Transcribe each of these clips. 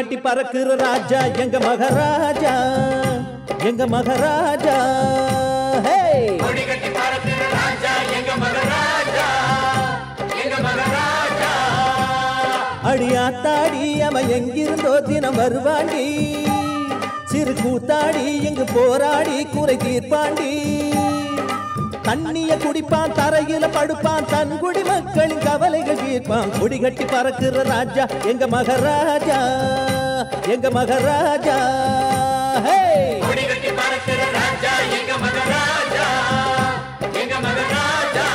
கட்டி பறக்குற ராஜா எங்க மகாராஜா எங்க மகாராஜா ஹே கொடி கட்டி பறக்கிற ராஜா எங்க மகராஜா எங்க மகராஜா அடியாத்தாடி அவன் எங்கிருந்தோ தினம் வருவாண்டி சிறு கூத்தாடி எங்கு போராடி குறை தீர்ப்பாண்டி தண்ணிய குடிப்பான் தரையில படுப்பான் தன் குடி மக்களின் கவலைகள் தீர்ப்பான் கொடி கட்டி பறக்குற ராஜா எங்க மகாராஜா எங்க மகாராஜா ஹே கொடி கட்டி பறக்கிற ராஜா எங்க மகராஜா எங்க மகராஜா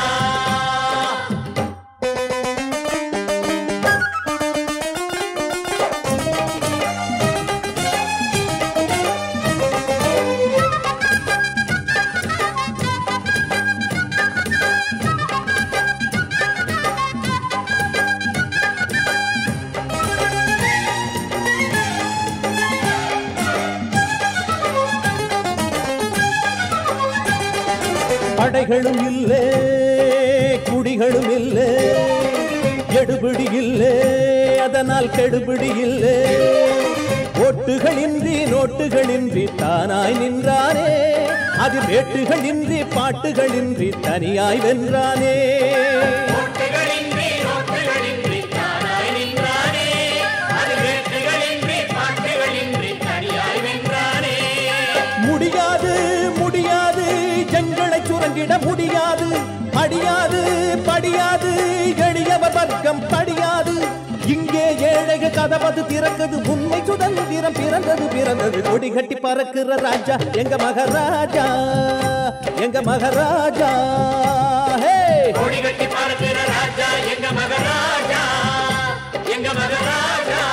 படைகளும் இல்லை குடிகளும் இல்லை எடுபிடி இல்லை அதனால் கெடுபிடி இல்லை ஓட்டுகளின்றி நோட்டுகளின்றி தானாய் நின்றானே அது வேட்டுகளின்றி பாட்டுகளின்றி தனியாய் வென்றானே ஓட்டுகளின்றி ரோட்டுகளின்றி தானாய் நின்றானே அது வேட்டுகளின்றி பாட்டுகளின்றி தனியாய் வென்றானே முடியாது முடியாது எங்களை சுரண்டிட முடியாது படியாது படியாது எளியவர் வர்க்கம் படியாது இங்கே ஏழைக கதவது திறக்குது உண்மை சுதந்திரம் பிறந்தது பிறந்தது கொடி கட்டி பறக்குற ராஜா எங்க மகாராஜா எங்க மகாராஜா ஹே கொடி கட்டி பறக்கிற ராஜா எங்க மகராஜா எங்க மகராஜா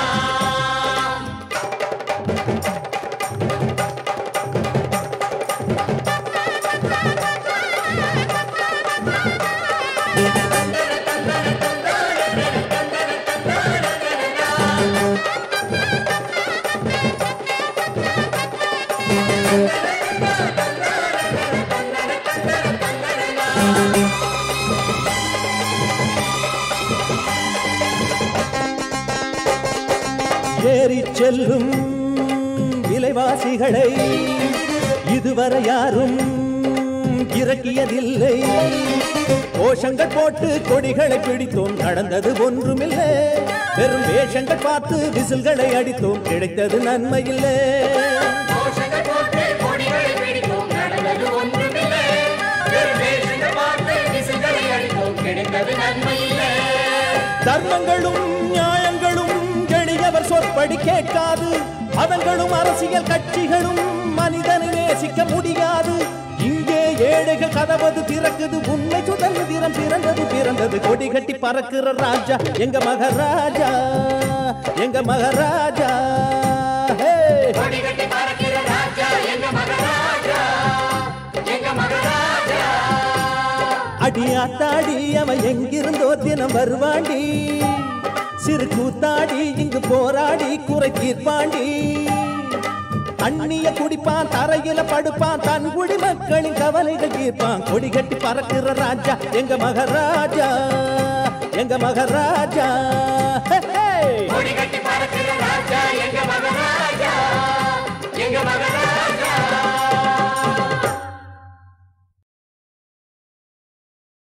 ஏறி செல்லும் விலைவாசிகளை இதுவரை யாரும் இறக்கியதில்லை கோஷங்கள் போட்டு கொடிகளை பிடித்தோம் நடந்தது ஒன்றுமில்லை வெறும் வேஷங்கள் பார்த்து விசில்களை அடித்தோம் கிடைத்தது நன்மையில்லை கோஷங்கள் போட்டு கொடிகளை பிடித்தோம் நடந்தது ஒன்றுமில்லை வெறும் வேஷங்கள் பார்த்து விசில்களை அடித்தோம் கிடைத்தது நன்மையில்லை தர்மங்களும் நியாயங்களும் எளியவர் சொற்படி கேட்காது மதங்களும் அரசியல் கட்சிகளும் மனிதனை நேசிக்க முடியாது இங்கே ஏழைகள் கதவது திறக்குது உண்மை சுதந்திரம் பிறந்தது பிறந்தது கொடி கட்டி பறக்குற ராஜா எங்க மகாராஜா எங்க மகாராஜா ஹே கொடி கட்டி பறக்கிற ராஜா எங்க மகராஜா எங்க மகராஜா அடியாத்தாடி அவன் எங்கிருந்தோ தினம் வருவாண்டி சிறு கூத்தாடி இங்கு போராடி குறை தீர்ப்பாண்டி அந்நிய குடிப்பான் தரையில படுப்பான் தன் குடி மக்களின் கவலைகள் தீர்ப்பான் கொடி கட்டி பறக்குற ராஜா எங்க மகாராஜா எங்க மகாராஜா ஹே, ஹே. கொடி கட்டி பறக்கிற ராஜா